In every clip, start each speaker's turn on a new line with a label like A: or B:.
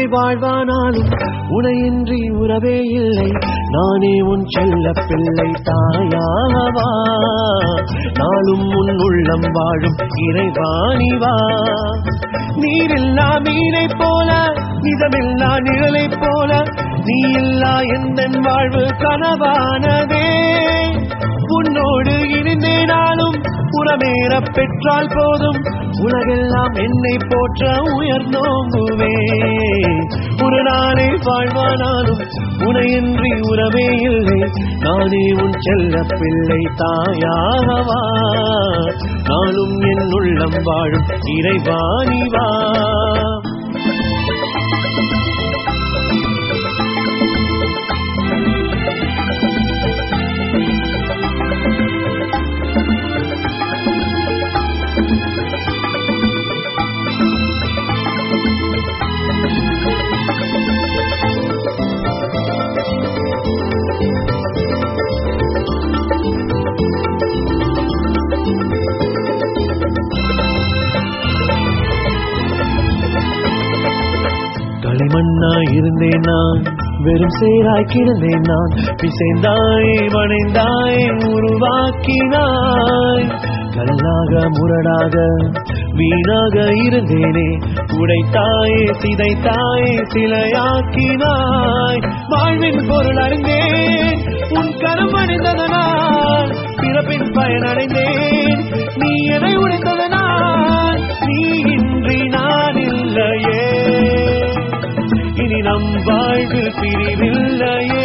A: வாழ்வானாலும் உனையின்றி உறவே இல்லை நானே உன் செல்ல பிள்ளை தாயாவா நாளும் உன் உள்ளம் வாழும் இறைவாணி வா நீரில்லா மீனை போல நிஜமில்லா நிழலை போல நீ இல்லா எந்த வாழ்வு கனவானதே உன்னோடு இணைந்தேனாலும் உறமேற பெற்றால் போதும் உலகெல்லாம் என்னை போற்ற உயர்ந்தோங்குவே ஒரு நாளே வாழ்வானாலும் உனையின்றி உறவே இல்லை நானே உன் செல்ல பிள்ளை தாயாகவா நாளும் என் உள்ளம் வாழும் இறைவாணி வா களிமண்ணாய் இருந்தேன் நான் வெறும் சேராய் கிடந்தேன் நான் பிசைந்தாய் வணைந்தாய் உருவாக்கினாய் கல்லாக முரடாக வீணாக இருந்தேனே உடைத்தாயே சிதைத்தாயே சிலையாக்கினாய் வாழ்வின் பொருள் அறிந்தேன் உன் கரம் அடைந்ததனால் பிறப்பின் பயனடைந்தேன் நீ என்னை உடைத்ததனால் நீ இன்றி நான் இல்லையே இனி நம் வாழ்வு பிரிவில்லையே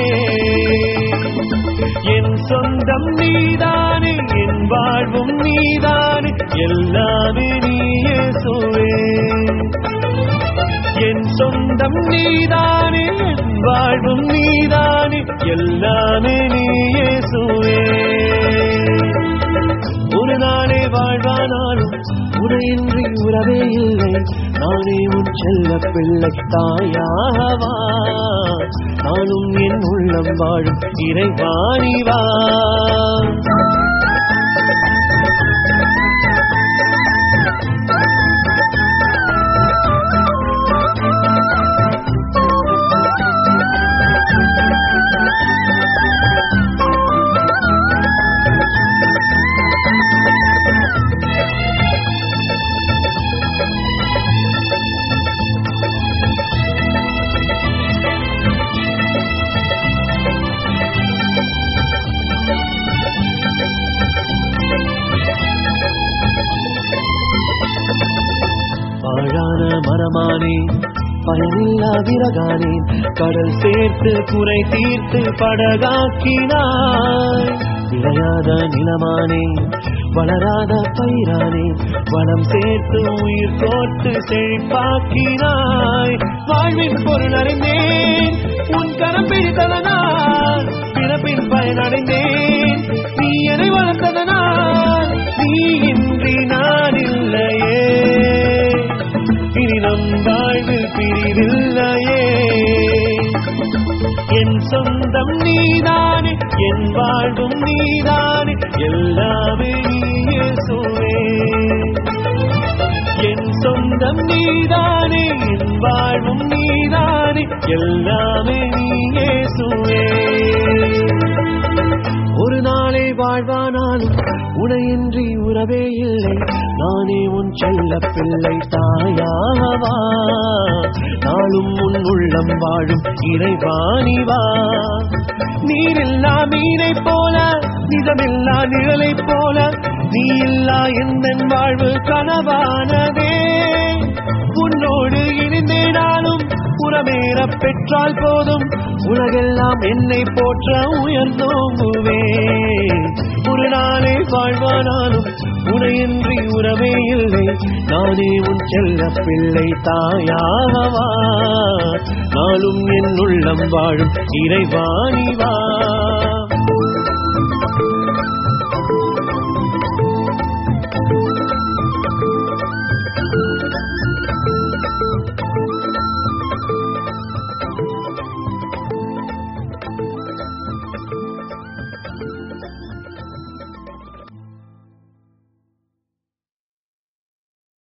A: என் சொந்தம் நீதானே என் வாழ்வும் நீதானே எல்லாமே நீயே சுவே என் சொந்தம் நீதானே என் வாழ்வும் நீதானே எல்லாமே நீயே சுவே ஒரு நாளே வாழ்வானாலும் உரையின்றி உறவே இல்லை நானே உன் செல்ல பிள்ளை தாயாவா நானும் என் உள்ளம் வாழும் இறைவாணி வா பாழான மரமானே பயனில்லா விறகானேன் கடல் சேர்த்து குறை தீர்த்து படகாக்கினாய் விளையாத நிலமானே வளராத பயிரானே வளம் சேர்த்து உயிர் கோட்டு செழிப்பாக்கினாய் வாழ்வின் பொருள் அறிந்தேன் உன் கரம் பிடித்ததனால் பிறப்பின் பயனடைந்தேன் நீ என்னை வளர்த்ததனால் நீ இன்றி நான் இல்லையே இனி நம் வாழ்வு பிரிவில்லையே என் சொந்தம் நீதானே என் வாழ்வும் நீதானே எல்லாமே நீயே சுவே என் சொந்தம் நீதானே என் வாழ்வும் நீதானே எல்லாமே நீயே சுவே ஒரு நாளே வாழ்வானாலும் உனையின்றி உறவே இல்லை நானே உன் செல்ல பிள்ளை தாயாவா நாளும் உன் உள்ளம் வாழும் இறைவாணி வா நீரில்லா மீனை போல நிஜமில்லா நிழலை போல நீ இல்லா எந்த வாழ்வு கனவானதே உன்னோடு இணைந்தேனாலும் புறமேற பெற்றால் போதும் உலகெல்லாம் என்னை போற்ற உயர்ந்தோங்குவே ஒரு நாளே வாழ்வானாலும் உனையின்றி உறவே இல்லை நானே உன் செல்ல பிள்ளை தாயாவா நாளும் என் உள்ளம் வாழும் இறைவாணி வா